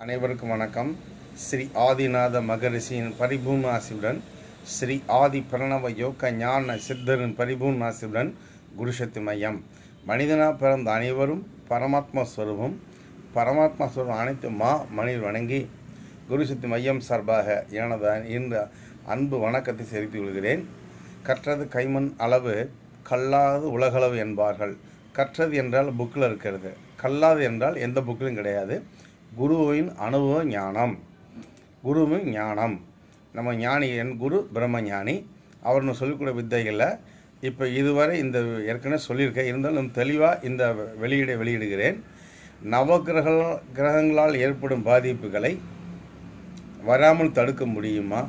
அனைவருக்கும் வணக்கம் ஸ்ரீ ஆதிநாத மகரிஷியின் பரிபூர்ண ஆசியுடன் ஸ்ரீ ஆதி பிரணவ யோக ஞான சித்தரின் பரிபூர்ண ஆசியுடன் குருசக்தி மையம் மனிதனா பிறந்த அனைவரும் பரமாத்மா ஸ்வரூபம் பரமாத்மா ஸ்வரூபம் அனைத்து மா மனிதர் வணங்கி குருசக்தி மையம் சார்பாக எனது இந்த அன்பு வணக்கத்தை செலுத்திக் கொள்கிறேன் கற்றது கைமண் அளவு கல்லாது உலகளவு என்பார்கள் கற்றது என்றால் புக்கில் இருக்கிறது கல்லாது என்றால் எந்த புக்கிலும் கிடையாது குருவின் அனுபவ ஞானம் குருவின் ஞானம் நம்ம ஞானி என் குரு பிரம்மஞானி அவர் நான் சொல்லிக்கூட வித்தைகளில் இப்போ இதுவரை இந்த ஏற்கனவே சொல்லியிருக்கேன் இருந்தாலும் தெளிவாக இந்த வெளியீடை வெளியிடுகிறேன் நவகிரக கிரகங்களால் ஏற்படும் பாதிப்புகளை வராமல் தடுக்க முடியுமா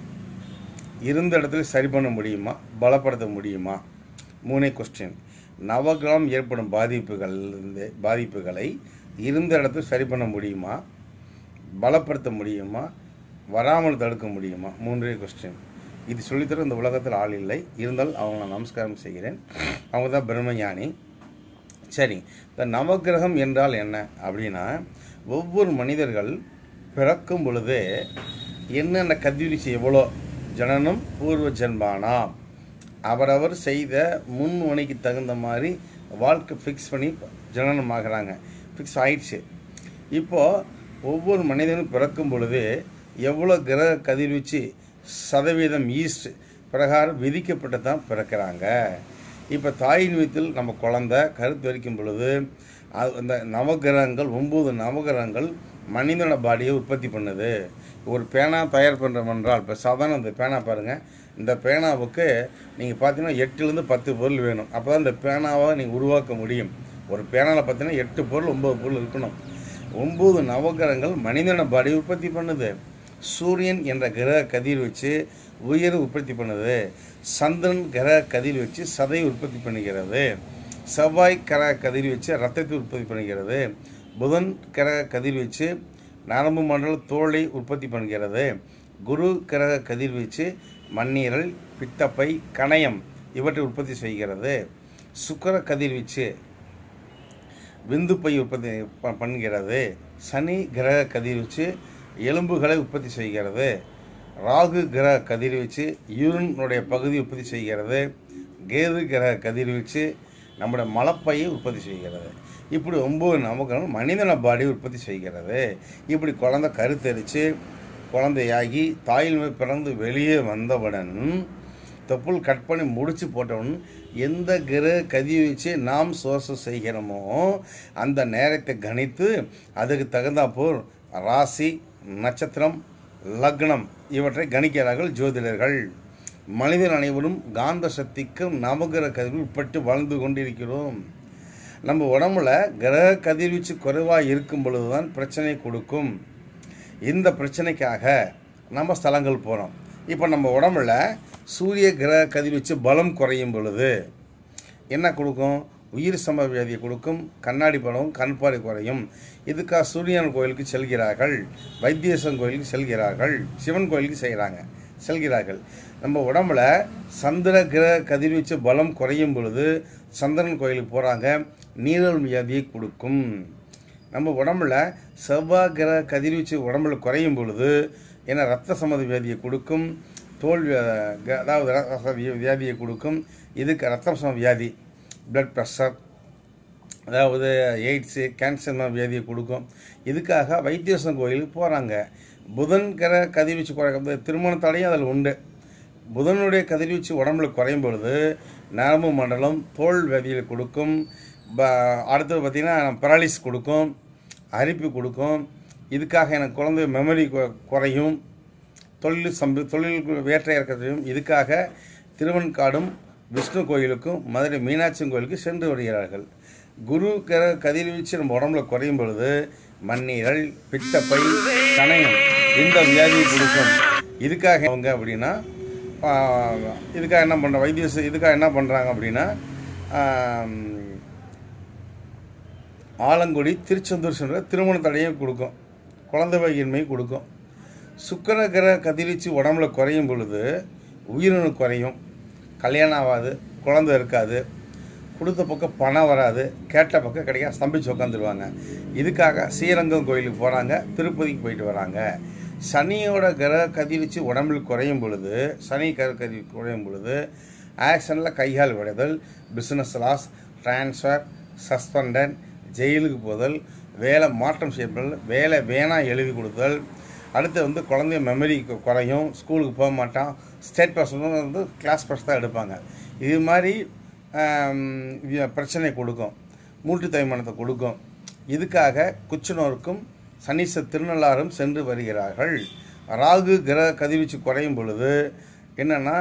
இருந்த இடத்துல சரி பண்ண முடியுமா பலப்படுத்த முடியுமா மூணே கொஸ்டின் நவகிரகம் ஏற்படும் பாதிப்புகள் இருந்து பாதிப்புகளை இருந்த இடத்துல சரி பண்ண முடியுமா பலப்படுத்த முடியுமா வராமல் தடுக்க முடியுமா மூன்றே கொஸ்டின் இது சொல்லித்தர இந்த உலகத்தில் ஆள் இல்லை இருந்தால் அவங்க நான் நமஸ்காரம் செய்கிறேன் அவங்க தான் பிரம்மஞானி சரி இந்த நவகிரகம் என்றால் என்ன அப்படின்னா ஒவ்வொரு மனிதர்கள் பிறக்கும் பொழுதே என்னென்ன கதிர்வீச்சு எவ்வளோ ஜனனம் பூர்வ ஜென்மானாம் அவரவர் செய்த முன்வணிக்கு தகுந்த மாதிரி வாழ்க்கை ஃபிக்ஸ் பண்ணி ஜனனம் ஆகிறாங்க ஃபிக்ஸ் ஆயிடுச்சு இப்போது ஒவ்வொரு மனிதனும் பிறக்கும் பொழுது எவ்வளோ கிரக கதிர்வீச்சு சதவீதம் ஈஸ்ட் பிரகாரம் விதிக்கப்பட்டு தான் பிறக்கிறாங்க இப்போ தாயின் வீட்டில் நம்ம குழந்த கருத்து வரிக்கும் பொழுது அது அந்த நவகிரகங்கள் ஒம்பது நவகிரகங்கள் மனிதனோட பாடியை உற்பத்தி பண்ணுது ஒரு பேனா தயார் பண்ணுறோம் என்றால் இப்போ சாதாரண இந்த பேனா பாருங்கள் இந்த பேனாவுக்கு நீங்கள் பார்த்தீங்கன்னா எட்டுலேருந்து பத்து பொருள் வேணும் அப்போ தான் இந்த பேனாவை நீங்கள் உருவாக்க முடியும் ஒரு பேனாவில் பார்த்தீங்கன்னா எட்டு பொருள் ஒம்பது பொருள் இருக்கணும் ஒம்பது நவகிரகங்கள் மனிதன பாடி உற்பத்தி பண்ணுது சூரியன் என்ற கிரக கதிர் வச்சு உயிர் உற்பத்தி பண்ணுது சந்திரன் கிரக கதிர் வச்சு சதை உற்பத்தி பண்ணுகிறது செவ்வாய் கிரக கதிர் வச்சு ரத்தத்தை உற்பத்தி பண்ணுகிறது புதன் கிரக கதிர் வச்சு நரம்பு மண்டல தோலை உற்பத்தி பண்ணுகிறது குரு கிரக கதிர் வச்சு மண்ணீரல் பித்தப்பை கணையம் இவற்றை உற்பத்தி செய்கிறது சுக்கர கதிர்வீச்சு விந்துப்பை உற்பத்தி ப- பண்ணுகிறது சனி கிரக கதிர்வீச்சு எலும்புகளை உற்பத்தி செய்கிறது ராகு கிரக கதிர்வீச்சு யூரினுடைய பகுதி உற்பத்தி செய்கிறது கேது கிரக கதிர்வீச்சு நம்முடைய மலப்பையை உற்பத்தி செய்கிறது இப்படி ஒம்பது நமக்கு மனிதன பாடி உற்பத்தி செய்கிறது இப்படி குழந்தை கருத்தரித்து குழந்தையாகி தாயில் மேல் பிறந்து வெளியே வந்தவுடன் தொப்புள் கட் பண்ணி முடிச்சு போட்டவுடன் எந்த கிரக கதி வச்சு நாம் சோசம் செய்கிறோமோ அந்த நேரத்தை கணித்து அதுக்கு தகுந்தாப்போல் ராசி நட்சத்திரம் லக்னம் இவற்றை கணிக்கிறார்கள் ஜோதிடர்கள் மனிதர் அனைவரும் காந்த சக்திக்கும் நவகிரக கதிர்வு உட்பட்டு வாழ்ந்து கொண்டிருக்கிறோம் நம்ம உடம்புல கிரக கதிர்வீச்சு குறைவாக இருக்கும் பொழுதுதான் பிரச்சனை கொடுக்கும் இந்த பிரச்சனைக்காக நம்ம ஸ்தலங்கள் போகிறோம் இப்போ நம்ம உடம்புல சூரிய கிரக கதிர்வீச்சு பலம் குறையும் பொழுது என்ன கொடுக்கும் உயிர் சம வியாதியை கொடுக்கும் கண்ணாடி படம் கண்பார்வை குறையும் இதுக்காக சூரியன் கோயிலுக்கு செல்கிறார்கள் வைத்தீஸ்வரன் கோயிலுக்கு செல்கிறார்கள் சிவன் கோயிலுக்கு செய்கிறாங்க செல்கிறார்கள் நம்ம உடம்புல சந்திர கிரக கதிர்வீச்சு பலம் குறையும் பொழுது சந்திரன் கோயிலுக்கு போகிறாங்க நீரல் வியாதியை கொடுக்கும் நம்ம உடம்புல செவ்வாய் கிரக கதிர்வீச்சு உடம்புல குறையும் பொழுது ஏன்னா ரத்த சம்மத வியாதியை கொடுக்கும் தோல் வியா- க- அதாவது ரத்த வியா- வியாதியை கொடுக்கும் இதுக்கு ரத்த சம வியாதி பிளட் ப்ரெஷர் அதாவது எய்ட்ஸு கேன்சர் மாதிரி வியாதியை கொடுக்கும் இதுக்காக வைத்தீஸ்வரன் கோயிலுக்கு போகிறாங்க புதன் கிரக கதிர்வீச்சு குறை திருமண தடையும் அதில் உண்டு புதனுடைய கதிர்வீச்சு உடம்புல குறையும் பொழுது நரம்பு மண்டலம் தோல் வியாதியை கொடுக்கும் ப- அடுத்தது பார்த்திங்கன்னா பராலிஸ் கொடுக்கும் அரிப்பு கொடுக்கும் இதுக்காக எனக்கு குழந்தை மெமரி கு- குறையும் தொழில் சம்பி தொழில் வேற்ற இறக்கத்தையும் இதுக்காக திருவன்காடும் விஷ்ணு கோயிலுக்கும் மதுரை மீனாட்சி கோயிலுக்கு சென்று வருகிறார்கள் குரு கிர கதிர்வீச்சு நம்ம உடம்புல குறையும் பொழுது மண்ணீரல் பித்தப்பை கணையம் இந்த வியாதியை கொடுக்கும் இதுக்காக அவங்க அப்படின்னா ஆ, இதுக்காக என்ன பண்ணுற வைத்திய இதுக்காக என்ன பண்ணுறாங்க அப்படின்னா ஆம், ஆலங்குடி திருச்செந்தூர் சென்ற திருமண தடையும் கொடுக்கும் குழந்தை வகையின்மை கொடுக்கும் சுக்கிர கிரக கதிர்வீச்சு உடம்புல குறையும் பொழுது உயிரினு குறையும் கல்யாணம் ஆகாது குழந்தை இருக்காது கொடுத்த பக்கம் பணம் வராது கேட்ட பக்கம் கிடைக்க ஸ்தம்பிச்சு உட்காந்துருவாங்க இதுக்காக ஸ்ரீரங்கம் கோயிலுக்கு போகிறாங்க திருப்பதிக்கு போயிட்டு வராங்க சனியோட கிரக கதிர்வீச்சு உடம்பில் குறையும் பொழுது சனி கிரக கதிர் குறையும் பொழுது ஆக்ஷனில் கைகால் விடுதல் பிஸ்னஸ் லாஸ் ட்ரான்ஸ்ஃபர் சஸ்பெண்டன் ஜெயிலுக்கு போதல் வேலை மாற்றம் செய்யப்படுதல் வேலை வேணாம் எழுதி கொடுத்தல் அடுத்து வந்து குழந்தைய மெமரி கு- குறையும் ஸ்கூலுக்கு போக மாட்டான் ஸ்டேட் பர்சன் வந்து கிளாஸ் பர்ஸ் தான் எடுப்பாங்க இது மாதிரி ஆம், இது பிரச்சனை கொடுக்கும் மூட்டு தேய்மானத்தை கொடுக்கும் இதுக்காக குச்சனோருக்கும் சனீச திருநள்ளாரும் சென்று வருகிறார்கள் ராகு கிரக கதிர்வீச்சு குறையும் பொழுது என்னென்னா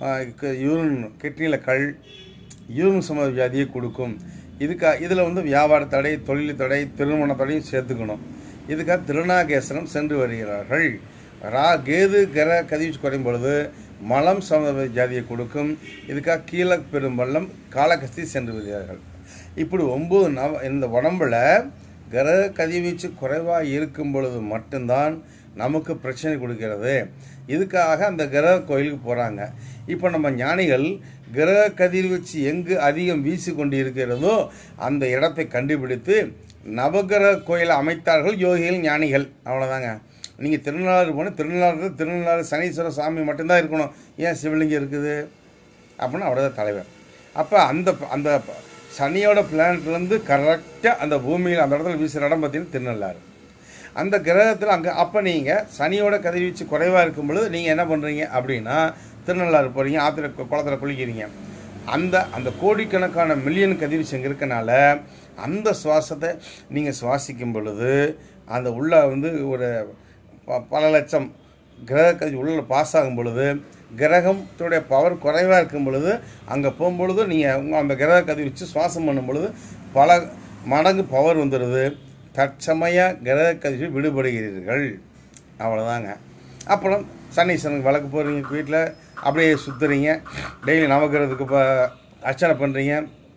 யூரின் கிட்னியில் கல் யூரின் சம்மந்த வியாதியை கொடுக்கும் இதுக்கா இதில் வந்து வியாபார தடை தொழில் தடை திருமண தடையும் சேர்த்துக்கணும் இதுக்காக திருநாகேஸ்வரம் சென்று வருகிறார்கள் ரா கேது கிர கதிர்வீச்சு குறையும் பொழுது மலம் சம்மந்த வியாதியை கொடுக்கும் இதுக்காக கீழ பெரும்பள்ளம் காலகஸ்தி சென்று வருகிறார்கள் இப்படி ஒம்பது நவ இந்த உடம்புல கிரக கதிர்வீச்சு குறைவாக இருக்கும் பொழுது மட்டும்தான் நமக்கு பிரச்சனை கொடுக்கிறது இதுக்காக அந்த கிரக கோயிலுக்கு போகிறாங்க இப்போ நம்ம ஞானிகள் கிரக கதிர்வீச்சு எங்கு அதிகம் வீசி கொண்டு இருக்கிறதோ அந்த இடத்தை கண்டுபிடித்து நவகிரக கோயிலை அமைத்தார்கள் யோகிகள் ஞானிகள் அவ்வளோதாங்க நீங்கள் திருநள்ளாறு போனால் திருநள்ளாறு திருநள்ளாறு சனீஸ்வர சாமி மட்டும்தான் இருக்கணும் ஏன் சிவலிங்கம் இருக்குது அப்படின்னா அவர் தான் தலைவர் அப்போ அந்த அந்த சனியோட பிளானட்லேருந்து கரெக்டாக அந்த பூமியில் அந்த இடத்துல வீசுகிற இடம் பார்த்தீங்கன்னா திருநள்ளாறு அந்த கிரகத்தில் அங்கே அப்போ நீங்கள் சனியோட கதிர்வீச்சு குறைவாக இருக்கும் பொழுது நீங்கள் என்ன பண்ணுறீங்க அப்படின்னா திருநள்ளாறு போகிறீங்க ஆற்றுல கு- குளத்துல குளிக்கிறீங்க அந்த அந்த கோடிக்கணக்கான மில்லியன் கதிர்வீச்சு இங்கே இருக்கனால அந்த சுவாசத்தை நீங்கள் சுவாசிக்கும் பொழுது அந்த உள்ள வந்து ஒரு ப- பல லட்சம் கிரக கதிர் உள்ள பாஸ் ஆகும் பொழுது கிரகத்துடைய பவர் குறைவாக இருக்கும் பொழுது அங்கே போகும்பொழுது நீங்கள் உங்கள் அந்த கிரக கதிர் வச்சு சுவாசம் பண்ணும் பொழுது பல மடங்கு பவர் வந்துடுது தற்சமய கிரக கதிர் விடுபடுகிறீர்கள் அவ்வளோதாங்க அப்புறம் சனீஸ்வரனுக்கு விளக்கு போடுறீங்க வீட்டில் அப்படியே சுற்றுறீங்க டெய்லி நவகிரகத்துக்கு இப்போ அர்ச்சனை பண்ணுறீங்க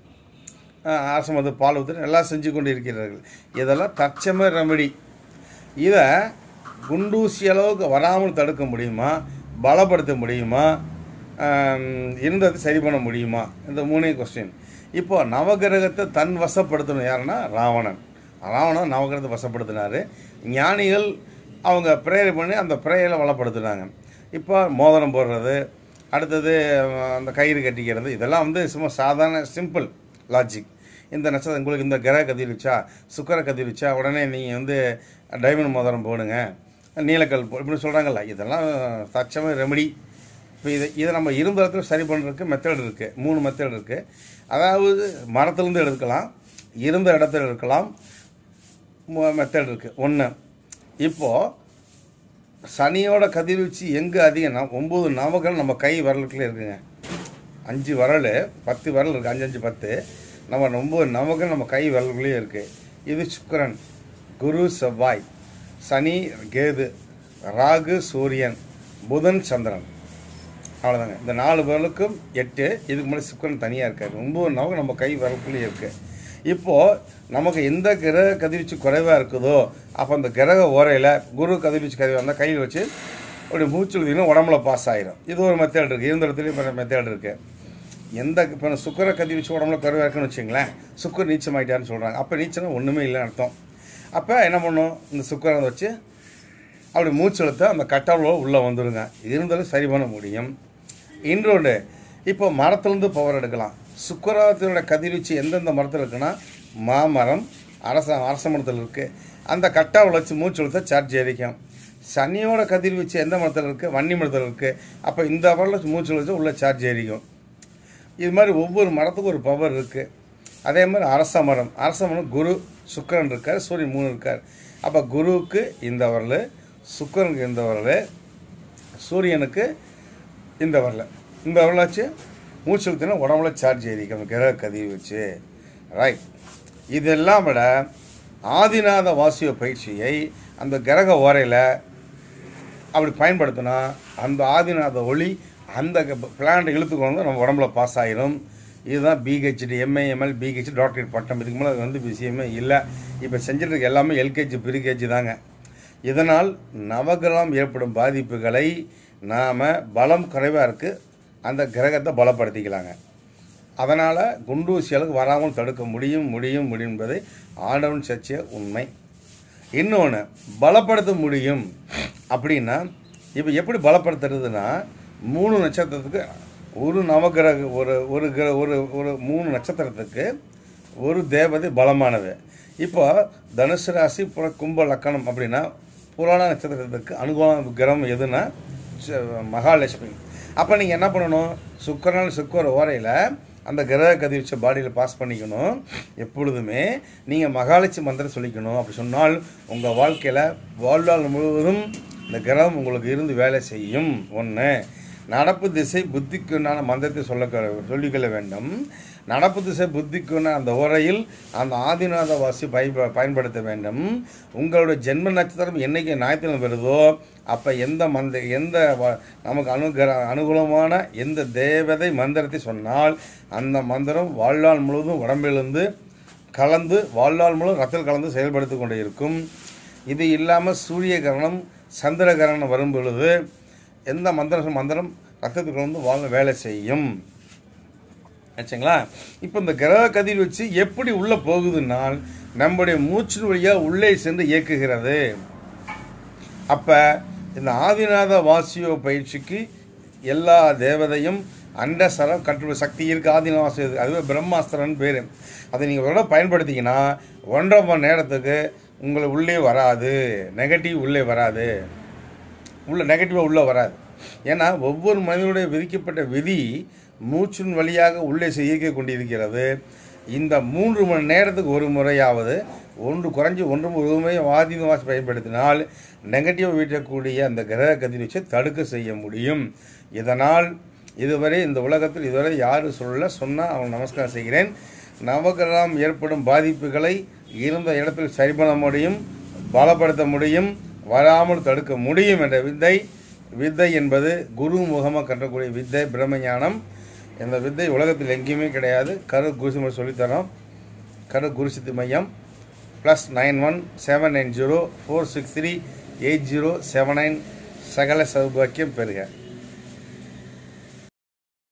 அரசு மது பால் ஊற்றுற எல்லாம் செஞ்சு கொண்டு இருக்கிறார்கள் இதெல்லாம் தற்சமய ரெமடி இதை குண்டூசி அளவுக்கு வராமல் தடுக்க முடியுமா பலப்படுத்த முடியுமா ஆம், இருந்ததை சரி பண்ண முடியுமா இந்த மூணே கொஸ்டின் இப்போ நவகிரகத்தை தன் வசப்படுத்தணும் யாருன்னா ராவணன் ராவணன் நவகிரகத்தை வசப்படுத்தினாரு ஞானிகள் அவங்க ப்ரேயர் பண்ணி அந்த ப்ரேயரை வளப்படுத்தினாங்க இப்போ மோதிரம் போடுறது அடுத்தது அஹ், அந்த கயிறு கட்டிக்கிறது இதெல்லாம் வந்து சும்மா சாதாரண சிம்பிள் லாஜிக் இந்த நட்சத்திரம் உங்களுக்கு இந்த கிரக கதிர் வச்சா சுக்கர கதிர் வச்சா உடனே நீங்கள் வந்து டைமண்ட் மோதிரம் போடுங்க நீலக்கல் போ இப்படி சொல்கிறாங்கல்ல இதெல்லாம் தச்சமே ரெமடி இப்போ இதை இதை நம்ம இருந்த இடத்துல சரி பண்ணுறதுக்கு மெத்தட் இருக்குது மூணு மெத்தட் இருக்குது அதாவது மரத்துலேருந்து எடுக்கலாம் இருந்த இடத்துல இருக்கலாம் மெத்தட் இருக்குது ஒன்று இப்போது சனியோட கதிர்வீச்சு எங்கே அதிகம்னா ஒம்பது நவகள் நம்ம கை விரலுக்குள்ளே இருக்குங்க அஞ்சு விரல் பத்து விரல் இருக்குது அஞ்சு அஞ்சு பத்து நம்ம ஒம்பது நவகள் நம்ம கை விரலுக்குள்ளேயே இருக்குது இது சுக்கிரன் குரு செவ்வாய் சனி கேது ராகு சூரியன் புதன் சந்திரன் அவ்வளோதாங்க இந்த நாலு விரலுக்கும் எட்டு இதுக்கு முன்னாடி சுக்கரன் தனியாக இருக்காது ஒம்பது நவகம் நம்ம கை விரலுக்குள்ளேயே இருக்குது இப்போது நமக்கு எந்த கிரக கதிர்வீச்சு குறைவாக இருக்குதோ அப்போ அந்த கிரக ஓரையில் குரு கதிர்வீச்சு கதிர்வாக இருந்தால் கையில் வச்சு அப்படி மூச்சு விடுதீங்கன்னா உடம்புல பாஸ் ஆயிரும் இது ஒரு மெத்தேட் இருக்குது இருந்த இடத்துலையும் இப்போ மெத்தேட் இருக்குது எந்த இப்போ சுக்கர கதிர்வீச்சு உடம்புல குறைவாக இருக்குன்னு வச்சுங்களேன் சுக்கர் நீச்சம் ஆகிட்டாருன்னு சொல்கிறாங்க அப்போ நீச்சம்னா ஒன்றுமே இல்லைன்னு அர்த்தம் அப்போ என்ன பண்ணும் இந்த சுக்கரை வச்சு அப்படி மூச்சு இழுத்து அந்த கட்டளோ உள்ளே வந்துடுங்க இருந்தாலும் சரி பண்ண முடியும் இன்னொன்று இப்போ மரத்துலேருந்து பவர் எடுக்கலாம் சுக்கரத்தினோட கதிர்வீச்சு எந்தெந்த மரத்தில் இருக்குன்னா மாமரம் அரச அரச மரத்தில் இருக்குது அந்த கட்டாவில் வச்சு மூச்சு இழுத்தா சார்ஜ் எரிக்கும் சனியோட கதிர்வீச்சு எந்த மரத்தில் இருக்குது வன்னி மரத்தில் இருக்குது அப்போ இந்த பவரில் மூச்சு இழுத்து உள்ள சார்ஜ் எரிக்கும் இது மாதிரி ஒவ்வொரு மரத்துக்கும் ஒரு பவர் இருக்குது அதே மாதிரி அரச மரம் அரச மரம் குரு சுக்கிரன் இருக்கார் சூரியன் மூணு இருக்கார் அப்போ குருவுக்கு இந்த வரல் சுக்கிரனுக்கு இந்த வரல் சூரியனுக்கு இந்த வரல இந்த வரல வச்சு மூச்சு இழுத்தினா உடம்புல சார்ஜ் ஏறிக்கும் அந்த கிரக கதிர் வச்சு ரைட் இதெல்லாம் விட ஆதிநாத வாசிய பயிற்சியை அந்த கிரக ஓரையில் அப்படி பயன்படுத்தினா அந்த ஆதிநாத ஒளி அந்த பிளான்ட் இழுத்துக்கொண்டு நம்ம உடம்புல பாஸ் ஆயிரும் இதுதான் பிஹெச்டி எம்ஏஎம்எல் பிஹெச்டி டாக்டரேட் பட்டம் இதுக்கு மேலே அது வந்து விஷயமே இல்லை இப்போ செஞ்சுட்டு இருக்க எல்லாமே எல்கேஜி ப்ரீகேஜி தாங்க இதனால் நவகிரகம் ஏற்படும் பாதிப்புகளை நாம் பலம் குறைவாக இருக்குது அந்த கிரகத்தை பலப்படுத்திக்கலாங்க அதனால் குண்டூசிகளுக்கு வராமல் தடுக்க முடியும் முடியும் முடியும் என்பது ஆண்டவன் சர்ச்சைய உண்மை இன்னொன்று பலப்படுத்த முடியும் அப்படின்னா இப்போ எப்படி பலப்படுத்துறதுன்னா மூணு நட்சத்திரத்துக்கு ஒரு நவகிரக ஒரு ஒரு கிர ஒரு ஒரு மூணு நட்சத்திரத்துக்கு ஒரு தேவதை பலமானது இப்போ தனுசு ராசி புற கும்ப லக்கணம் அப்படின்னா புராண நட்சத்திரத்துக்கு அனுகூல கிரகம் எதுனா ச- மகாலட்சுமி அப்போ நீங்கள் என்ன பண்ணணும் சுக்கரனால் சுக்கர ஓரையில் அந்த கிரக கதிர்ச்ச பாடியில் பாஸ் பண்ணிக்கணும் எப்பொழுதுமே நீங்கள் மகாலட்சுமி மந்திரம் சொல்லிக்கணும் அப்படி சொன்னால் உங்கள் வாழ்க்கையில் வாழ்நாள் முழுவதும் இந்த கிரகம் உங்களுக்கு இருந்து வேலை செய்யும் ஒன்று நடப்பு திசை புத்திக்குண்டான மந்திரத்தை சொல்ல சொல்லிக்கொள்ள வேண்டும் நடப்பு திசை புத்திக்குண்டான அந்த உரையில் அந்த ஆதிநாத வாசி பயன்ப பயன்படுத்த வேண்டும் உங்களுடைய ஜென்ம நட்சத்திரம் என்னைக்கு ஞாயிற்றுக்கிழமை வருதோ அப்போ எந்த மந்த எந்த வ- நமக்கு அனுகிர அனுகூலமான எந்த தேவதை மந்திரத்தை சொன்னால் அந்த மந்திரம் வாழ்நாள் முழுவதும் உடம்பிலிருந்து கலந்து வாழ்நாள் முழுவதும் ரத்தத்தில் கலந்து செயல்படுத்தி கொண்டே இருக்கும் இது இல்லாமல் சூரிய கரணம் சந்திர கரணம் வரும் பொழுது எந்த மந்திரம் மந்திரம் ரத்தத்துக்கு வந்து வாழ வேலை செய்யும் ஆச்சுங்களா இப்போ இந்த கிரக கதிர் வச்சு எப்படி உள்ளே போகுதுன்னால் நம்முடைய மூச்சின் வழியாக உள்ளே சென்று இயக்குகிறது அப்போ இந்த ஆதிநாத வாசியோ பயிற்சிக்கு எல்லா தேவதையும் அண்டசரம் கற்று சக்தி இருக்கு ஆதிநாத வாசி இருக்கு. அதுவே பிரம்மாஸ்திரம்னு பேர் அதை நீங்கள் ஒரு தடவை பயன்படுத்திங்கன்னா ஒன்றரை மணி நேரத்துக்கு உங்களை உள்ளே வராது நெகட்டிவ் உள்ளே வராது உள்ள நெகட்டிவாக உள்ளே வராது ஏன்னா ஒவ்வொரு மனிதனுடைய விதிக்கப்பட்ட விதி மூச்சின் வழியாக உள்ளே செய்ய கொண்டிருக்கிறது இந்த மூன்று மணி நேரத்துக்கு ஒரு முறையாவது ஒன்று குறைஞ்சி ஒன்று முழுமை வாதி வாசி பயன்படுத்தினால் நெகட்டிவ் வீட்டக்கூடிய அந்த கிரக கதிர்வீச்சை தடுக்க செய்ய முடியும் இதனால் இதுவரை இந்த உலகத்தில் இதுவரை யாரும் சொல்லல சொன்னால் அவங்க நமஸ்காரம் செய்கிறேன் நவகிரகம் ஏற்படும் பாதிப்புகளை இருந்த இடத்தில் சரி பண்ண முடியும் பலப்படுத்த முடியும் வராமல் தடுக்க முடியும் என்ற வித்தை வித்தை என்பது குரு முகமாக கற்றக்கூடிய வித்தை பிரம்மஞானம் இந்த வித்தை உலகத்தில் எங்கேயுமே கிடையாது கரு குருசிமர் சொல்லித்தரோம் கரு குருசித்தி மையம் plus nine one seven nine zero four six three eight zero seven nine சகல சௌபாக்கியம் பெறுக